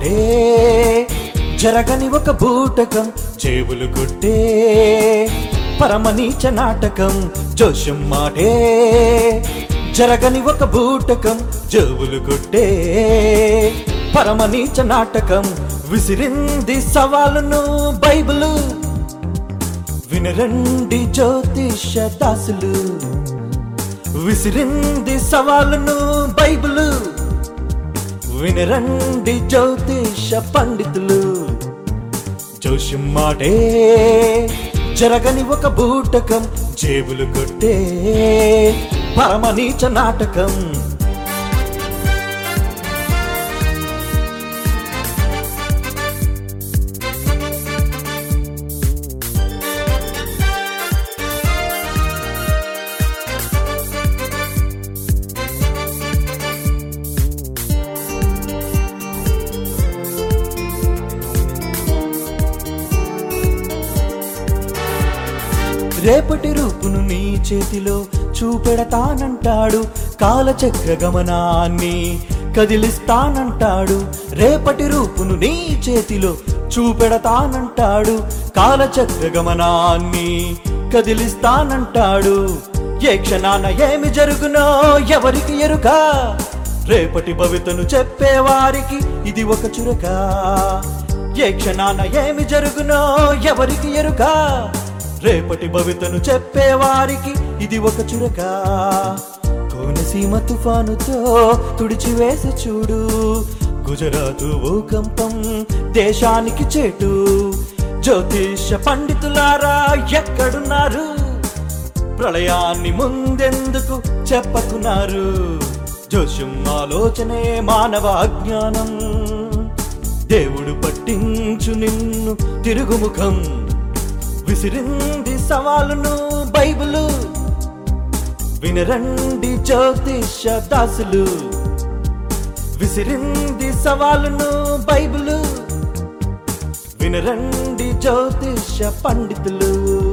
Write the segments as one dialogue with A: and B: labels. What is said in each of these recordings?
A: మాటే జరగని ఒక బూటకం చెవులు కొట్టే పరమనీచ నాటకం జోషం మాటే జరగని ఒక బూటకం చెవులు కొట్టే పరమనీచ నాటకం విసిరింది సవాలును బైబిలు వినరండి జ్యోతిష దాసులు విసిరింది సవాలును బైబిలు వినరండి జ్యోతిష పండితులు జోషం మాటే జరగని ఒక బూటకం జేబులు కొట్టే పరమనీచ నాటకం రేపటి రూపును నీ చేతిలో చూపెడతానంటాడు కాలచక్ర గమనాన్ని కదిలిస్తానంటాడు రేపటి రూపును నీ చేతిలో చూపెడతానంటాడు కాలచక్ర గమనాన్ని కదిలిస్తానంటాడు ఏ క్షణాన ఏమి జరుగునో ఎవరికి ఎరుక రేపటి భవితను చెప్పేవారికి ఇది ఒక చురక ఏ క్షణాన ఏమి జరుగునో ఎవరికి ఎరుక రేపటి భవితను చెప్పేవారికి ఇది ఒక చురక కోనసీమ తుఫానుతో తుడిచివేసి చూడు గుజరాతు భూకంపం దేశానికి చేటు జ్యోతిష పండితులారా ఎక్కడున్నారు ప్రళయాన్ని ముందెందుకు చెప్పకున్నారు జోషం ఆలోచనే మానవ అజ్ఞానం దేవుడు పట్టించు నిన్ను తిరుగుముఖం విసిరింది సవాలును బైబిలు వినరండి జ్యోతిష దాసులు విసిరింది సవాలును బైబిలు వినరండి జ్యోతిష పండితులు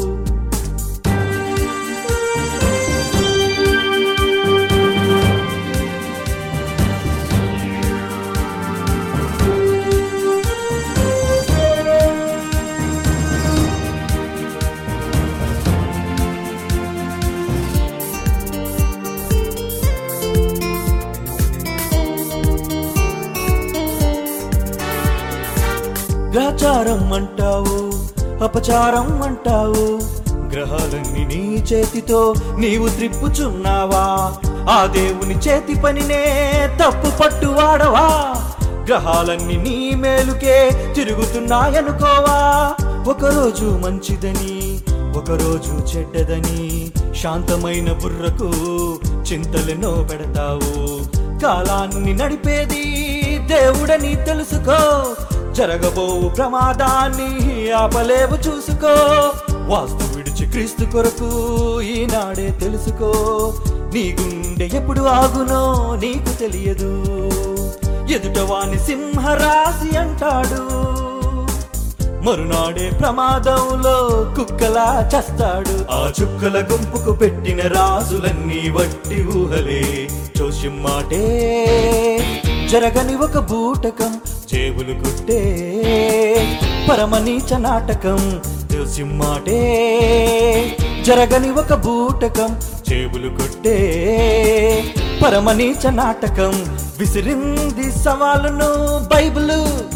A: గ్రహచారం అంటావు అపచారం అంటావు గ్రహాలన్నీ నీ చేతితో నీవు త్రిప్పుచున్నావా ఆ దేవుని చేతి పనినే తప్పు పట్టు వాడవా గ్రహాలన్నీ నీ మేలుకే తిరుగుతున్నాయనుకోవా ఒకరోజు మంచిదని ఒకరోజు చెడ్డదని శాంతమైన బుర్రకు చింతలెన్నో పెడతావు కాలాన్ని నడిపేది దేవుడని తెలుసుకో జరగబో ప్రమాదాన్ని ఆపలేవు చూసుకో వాస్తు విడిచి క్రీస్తు కొరకు ఈనాడే తెలుసుకో నీ గుండె ఎప్పుడు ఆగునో నీకు తెలియదు ఎదుటవాని సింహరాశి అంటాడు మరునాడే ప్రమాదంలో కుక్కలా చస్తాడు ఆ చుక్కల గుంపుకు పెట్టిన రాజులన్నీ వట్టి ఊహలే జోషం మాటే జరగని ఒక బూటకం జేబులు కుట్టే పరమనీచ నాటకం జోషం మాటే జరగని ఒక బూటకం జేబులు కొట్టే పరమనీచ నాటకం విసిరింది సవాలును బైబిలు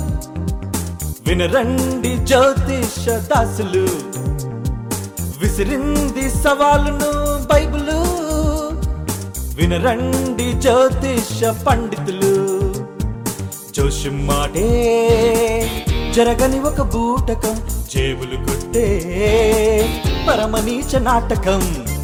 A: వినరండి జ్యోతిష దాసులు విసిరింది సవాలును బైబిలు వినరండి జ్యోతిష పండితులు జోషం మాటే జరగని ఒక బూటకం జేబులు కొట్టే పరమనీచ నాటకం